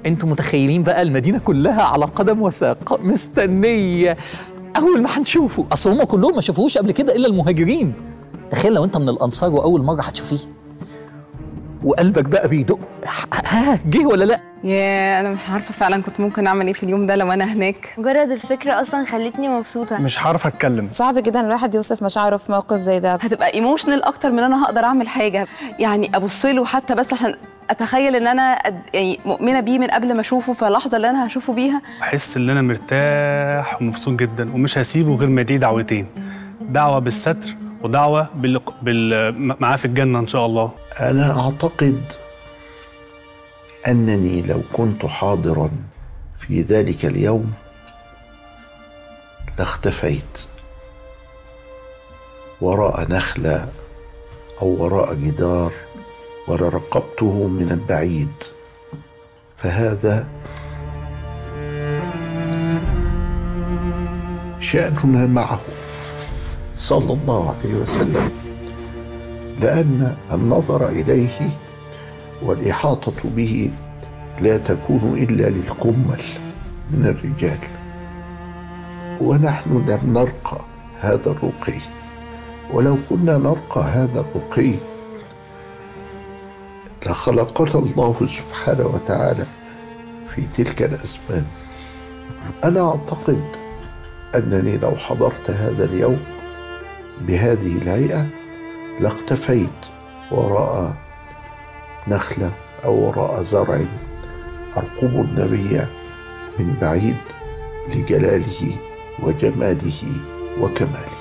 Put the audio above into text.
انتوا متخيلين بقى المدينه كلها على قدم وساق مستنيه اول ما هنشوفه اصل هم كلهم ما شافوهوش قبل كده الا المهاجرين تخيل لو انت من الانصار واول مره هتشوفيه وقلبك بقى بيدق ها جه ولا لا يا انا مش عارفه فعلا كنت ممكن اعمل ايه في اليوم ده لو انا هناك مجرد الفكرة أصلا خلتني مبسوطة مش هعرف اتكلم صعب جدا الواحد يوصف مشاعره في موقف زي ده هتبقى ايموشنال اكتر من انا هقدر اعمل حاجه يعني ابص له حتى بس عشان اتخيل ان انا قد- يعني مؤمنه بيه من قبل ما اشوفه فاللحظه اللي انا هشوفه بيها احس ان انا مرتاح ومبسوط جدا ومش هسيبه غير ما يدعي دعوتين دعوه بالستر ودعوه بال... بال... معاه في الجنه ان شاء الله أنا أعتقد أنني لو كنت حاضرا في ذلك اليوم لاختفيت وراء نخلة أو وراء جدار ولرقبته من البعيد فهذا شأننا معه صلى الله عليه وسلم لأن النظر إليه والإحاطة به لا تكون إلا للكمل من الرجال ونحن لم نرقى هذا الرقي ولو كنا نرقى هذا الرقي لخلقنا الله سبحانه وتعالى في تلك الأزمان أنا أعتقد أنني لو حضرت هذا اليوم بهذه الهيئة لاختفيت وراء نخلة أو وراء زرع أرقب النبي من بعيد لجلاله وجماله وكماله